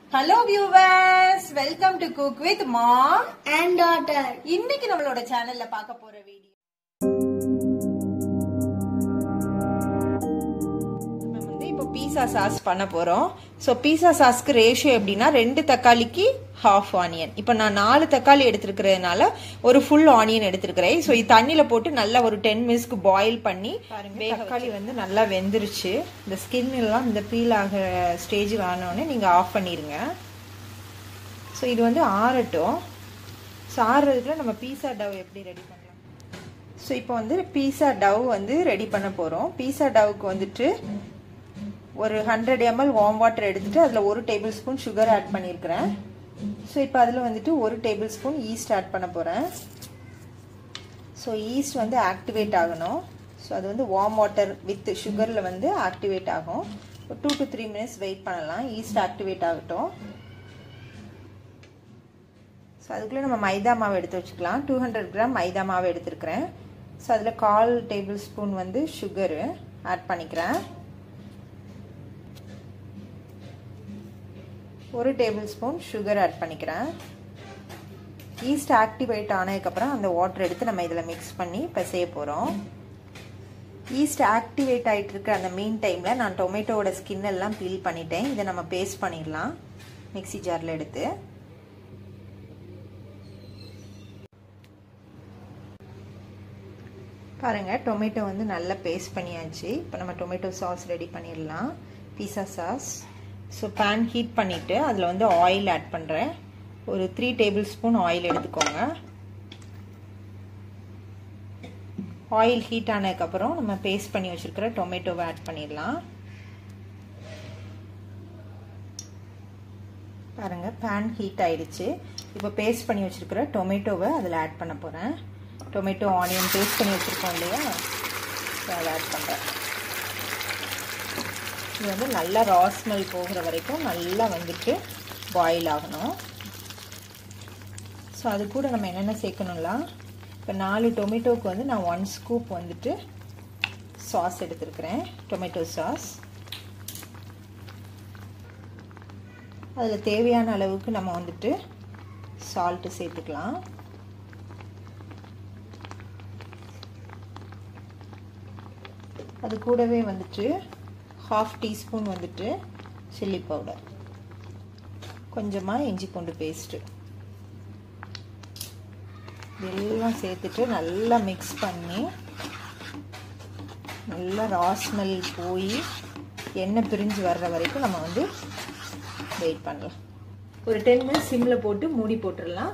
Hello viewers welcome to cook with mom and daughter. இன்னைக்கு நம்மளோட சேனல்ல பார்க்க போற வீடியோ நம்ம வந்து இப்போ பீஸா சாஸ் பண்ண போறோம் ஸோ பீஸா சாஸ்க்கு ரேஷியோ எப்படின்னா ரெண்டு தக்காளிக்கு ஹாஃப் ஆனியன் இப்போ நான் நாலு தக்காளி எடுத்துருக்கிறதுனால ஒரு ஃபுல் ஆனியன் எடுத்துருக்கிறேன் ஸோ இது தண்ணியில போட்டு நல்லா ஒரு டென் மினிட்ஸ்க்கு பாயில் பண்ணி பாருங்க தக்காளி வந்து நல்லா வெந்துருச்சு இந்த ஸ்கின் எல்லாம் இந்த பீல் ஆகிற ஸ்டேஜ் ஆனோடனே நீங்கள் ஆஃப் பண்ணிடுங்க ஸோ இது வந்து ஆறட்டும் ஸோ ஆறுறதுக்குள்ள நம்ம பீஸா டவ் எப்படி ரெடி பண்ணலாம் ஸோ இப்போ வந்து பீஸா டவ் வந்து ரெடி பண்ண போகிறோம் பீஸா டவுக்கு வந்துட்டு ஒரு ஹண்ட்ரட் எம்எல் வார்ம் வாட்டர் எடுத்துட்டு அதில் ஒரு டேபிள் ஸ்பூன் சுகர் ஆட் பண்ணியிருக்கிறேன் ஸோ இப்போ அதில் வந்துட்டு ஒரு டேபிள் ஸ்பூன் ஈஸ்ட் ஆட் பண்ண போகிறேன் ஸோ ஈஸ்ட் வந்து ஆக்டிவேட் ஆகணும் ஸோ அது வந்து வார்ம் வாட்டர் வித் சுகரில் வந்து ஆக்டிவேட் ஆகும் ஒரு two to three minutes wait பண்ணலாம் ஈஸ்ட் ஆக்டிவேட் ஆகட்டும் ஸோ அதுக்குள்ளே நம்ம மைதா மாவு எடுத்து வச்சுக்கலாம் டூ ஹண்ட்ரட் கிராம் மைதா மாவு எடுத்துருக்கிறேன் ஸோ அதில் கால் டேபிள் ஸ்பூன் வந்து சுகரு ஆட் பண்ணிக்கிறேன் ஒரு டேபிள் ஸ்பூன் சுகர் ஆட் பண்ணிக்கிறேன் ஈஸ்ட் ஆக்டிவேட் ஆனதுக்கப்புறம் அந்த வாட்டர் எடுத்து நம்ம இதில் மிக்ஸ் பண்ணி பிசைய போகிறோம் ஈஸ்ட் ஆக்டிவேட் ஆகிட்டு இருக்க அந்த மீன் டைமில் நான் டொமேட்டோவோட ஸ்கின் எல்லாம் பீல் பண்ணிட்டேன் இதை நம்ம பேஸ்ட் பண்ணிடலாம் மிக்சி ஜாரில் எடுத்து பாருங்கள் டொமேட்டோ வந்து நல்லா பேஸ்ட் பண்ணியாச்சு இப்போ நம்ம டொமேட்டோ சாஸ் ரெடி பண்ணிடலாம் pizza sauce so pan heat பண்ணிவிட்டு அதில் வந்து ஆயில் ஆட் பண்ணுறேன் ஒரு த்ரீ டேபிள் ஸ்பூன் ஆயில் எடுத்துக்கோங்க ஆயில் ஹீட் ஆனதுக்கப்புறம் நம்ம பேஸ்ட் பண்ணி வச்சுருக்கிற டொமேட்டோவை ஆட் பண்ணிடலாம் பாருங்கள் பேன் ஹீட் ஆயிடுச்சு இப்போ பேஸ்ட் பண்ணி வச்சுருக்கிற டொமேட்டோவை அதில் ஆட் பண்ண போகிறேன் டொமேட்டோ ஆனியன் பேஸ்ட் பண்ணி வச்சுருக்கோம் இல்லையா ஸோ அதை ஆட் பண்ணுறேன் இது வந்து நல்லா ரா ஸ்மெல் போகிற வரைக்கும் நல்லா வந்துட்டு பாயில் ஆகணும் ஸோ அது கூட நம்ம என்னென்ன சேர்க்கணும்லாம் இப்போ நாலு டொமேட்டோவுக்கு வந்து நான் ஒன் ஸ்கூப் வந்துட்டு சாஸ் எடுத்துருக்கிறேன் டொமேட்டோ சாஸ் அதில் தேவையான அளவுக்கு நம்ம வந்துட்டு சால்ட்டு சேர்த்துக்கலாம் அது கூடவே வந்துட்டு ஹாஃப் டீஸ்பூன் வந்துட்டு சில்லி பவுடர் கொஞ்சமாக இஞ்சி பூண்டு பேஸ்ட்டு இதெல்லாம் சேர்த்துட்டு நல்லா மிக்ஸ் பண்ணி நல்லா ரா ஸ்மெல் போய் எண்ணெய் பிரிஞ்சு வர்ற வரைக்கும் நம்ம வந்து வெயிட் பண்ணலாம் ஒரு டென் மினிட்ஸ் சிம்மில் போட்டு மூடி போட்டுடலாம்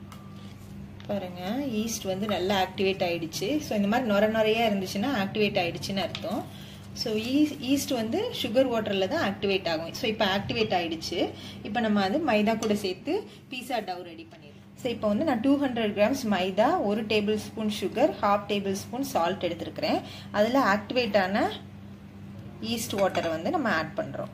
பாருங்க ஈஸ்ட் வந்து நல்லா ஆக்டிவேட் ஆயிடுச்சு ஸோ இந்த மாதிரி நொர நொறையா இருந்துச்சுன்னா ஆக்டிவேட் ஆயிடுச்சுன்னு அர்த்தம் ஸோ ஈஸ்ட் வந்து சுகர் வாட்டரில் தான் ஆக்டிவேட் ஆகும் ஸோ இப்போ ஆக்டிவேட் ஆயிடுச்சு இப்போ நம்ம அது மைதா கூட சேர்த்து பீஸா டவ் ரெடி பண்ணிடுவோம் ஸோ இப்போ வந்து நான் டூ ஹண்ட்ரட் கிராம்ஸ் மைதா ஒரு table spoon sugar half tablespoon salt எடுத்துருக்கிறேன் அதில் ஆக்டிவேட் ஆன ஈஸ்ட் வாட்டரை வந்து நம்ம ஆட் பண்ணுறோம்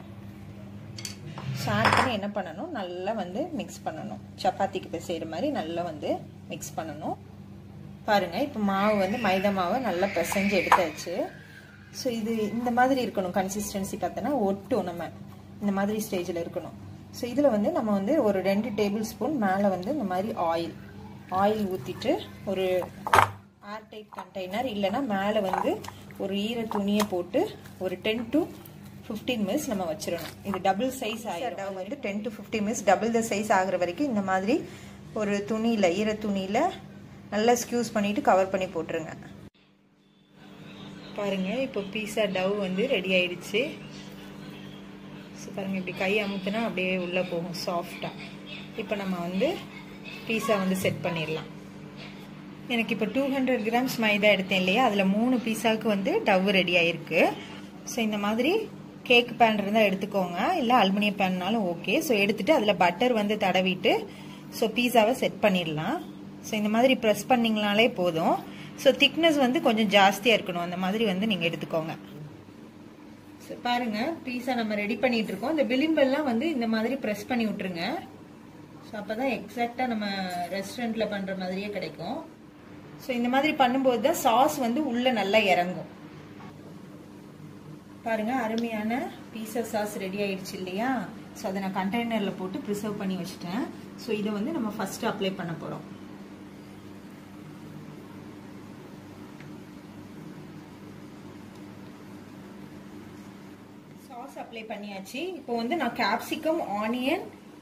ஸோ ஆட் பண்ணி என்ன பண்ணணும் நல்லா வந்து மிக்ஸ் பண்ணணும் சப்பாத்திக்கு பிசைகிற மாதிரி நல்லா வந்து மிக்ஸ் பண்ணணும் பாருங்கள் இப்போ மாவு வந்து மைதா மாவை நல்லா பிசைஞ்சு எடுத்தாச்சு ஸோ இது இந்த மாதிரி இருக்கணும் கன்சிஸ்டன்சி பார்த்தோன்னா ஒட்டும் நம்ம இந்த மாதிரி ஸ்டேஜில் இருக்கணும் ஸோ இதில் வந்து நம்ம வந்து ஒரு ரெண்டு டேபிள் ஸ்பூன் மேலே வந்து இந்த மாதிரி ஆயில் ஆயில் ஊற்றிட்டு ஒரு ஏர்டைட் கண்டெய்னர் இல்லைன்னா மேலே வந்து ஒரு ஈர துணியை போட்டு ஒரு டென் டு ஃபிஃப்டீன் மினிட்ஸ் நம்ம வச்சிடணும் இது டபுள் சைஸ் ஆகிடும் வந்து ten to fifteen minutes double the size ஆகிற வரைக்கும் இந்த மாதிரி ஒரு துணியில் ஈர துணியில் நல்லா ஸ்க்யூஸ் பண்ணிவிட்டு கவர் பண்ணி போட்டுருங்க பாருங்கள் இப்போ பீஸா டவ் வந்து ரெடி ஆயிடுச்சு ஸோ பாருங்கள் இப்படி கை அமுத்துனா அப்படியே உள்ளே போகும் சாஃப்டாக இப்போ நம்ம வந்து பீஸா வந்து செட் பண்ணிடலாம் எனக்கு இப்போ டூ ஹண்ட்ரட் கிராம்ஸ் மைதா எடுத்தேன் இல்லையா அதில் மூணு பீஸாவுக்கு வந்து டவ் ரெடி ஆயிருக்கு ஸோ இந்த மாதிரி கேக் பேன் இருந்தால் எடுத்துக்கோங்க இல்லை அலுமினிய பேன்னாலும் ஓகே ஸோ எடுத்துட்டு அதில் பட்டர் வந்து தடவிட்டு ஸோ பீஸாவை செட் பண்ணிடலாம் ஸோ இந்த மாதிரி ப்ரெஸ் பண்ணிங்கனாலே போதும் ஸோ திக்னஸ் வந்து கொஞ்சம் ஜாஸ்தியாக இருக்கணும் அந்த மாதிரி வந்து நீங்கள் எடுத்துக்கோங்க ஸோ பாருங்க பீஸா நம்ம ரெடி பண்ணிட்டு இருக்கோம் இந்த விளிம்பெல்லாம் வந்து இந்த மாதிரி ப்ரெஸ் பண்ணி விட்டுருங்க ஸோ அப்போ தான் எக்ஸாக்டாக நம்ம ரெஸ்டாரண்ட்டில் பண்ணுற மாதிரியே கிடைக்கும் ஸோ இந்த மாதிரி பண்ணும்போது தான் சாஸ் வந்து உள்ளே நல்லா இறங்கும் பாருங்க அருமையான பீஸா சாஸ் ரெடி ஆயிடுச்சு இல்லையா ஸோ அதை நான் கண்டெய்னரில் போட்டு ப்ரிசர்வ் பண்ணி வச்சுட்டேன் ஸோ இதை வந்து நம்ம ஃபஸ்ட்டு அப்ளை பண்ண போகிறோம் சாஸ் அப்ளை பண்ணியாச்சு இப்போ வந்து நான் கேப்சிகம் ஆனியன்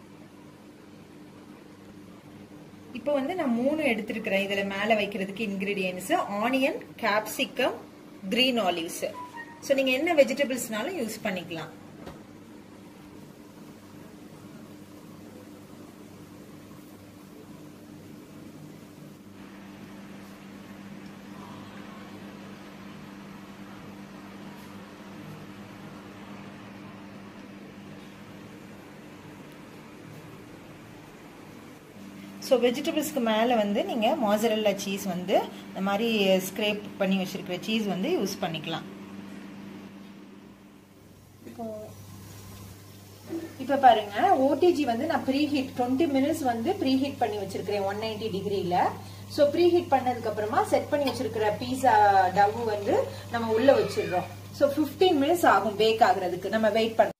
இப்போ வந்து நான் மூணு எடுத்திருக்கிறேன் இதில் மேலே வைக்கிறதுக்கு ingredients onion capsicum green olives so நீங்கள் என்ன வெஜிடபிள்ஸ்னாலும் யூஸ் பண்ணிக்கலாம் ஸோ வெஜிடபிள்ஸ்க்கு மேலே வந்து நீங்கள் மாசரல்லா சீஸ் வந்து இந்த மாதிரி ஸ்க்ரேப் பண்ணி வச்சுருக்கிற சீஸ் வந்து யூஸ் பண்ணிக்கலாம் இப்போ பாருங்க ஓடிஜி வந்து நான் ப்ரீ ஹீட் டுவெண்ட்டி மினிட்ஸ் வந்து ப்ரீ ஹீட் பண்ணி வச்சிருக்கிறேன் ஒன் நைன்டி டிகிரியில் ஸோ ப்ரீ ஹீட் பண்ணதுக்கு அப்புறமா செட் பண்ணி வச்சிருக்கிற பீஸா டவ் வந்து நம்ம உள்ள வச்சிடுறோம் ஸோ ஃபிஃப்டீன் மினிட்ஸ் ஆகும் பேக் ஆகுறதுக்கு நம்ம வெயிட் பண்ண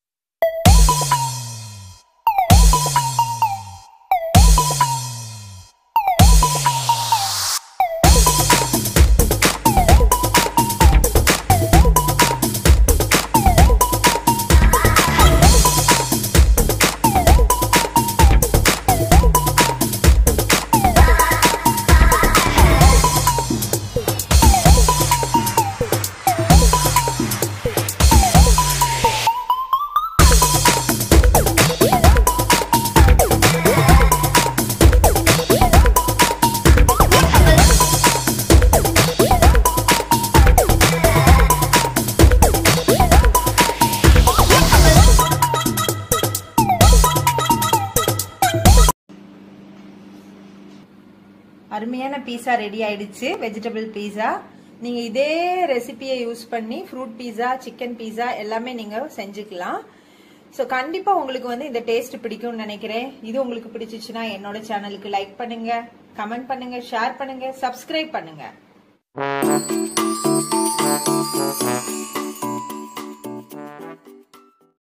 அருமையான பீஸா ரெடி ஆயிடுச்சு வெஜிடபிள் பீஸா நீங்க இதே ரெசிபியை யூஸ் பண்ணி ஃப்ரூட் பீஸா சிக்கன் பீஸா எல்லாமே நீங்க செஞ்சுக்கலாம் ஸோ கண்டிப்பா உங்களுக்கு வந்து இந்த டேஸ்ட் பிடிக்கும்னு நினைக்கிறேன் இது உங்களுக்கு பிடிச்சிச்சுன்னா என்னோட சேனலுக்கு லைக் பண்ணுங்க கமெண்ட் பண்ணுங்க ஷேர் பண்ணுங்க சப்ஸ்கிரைப் பண்ணுங்க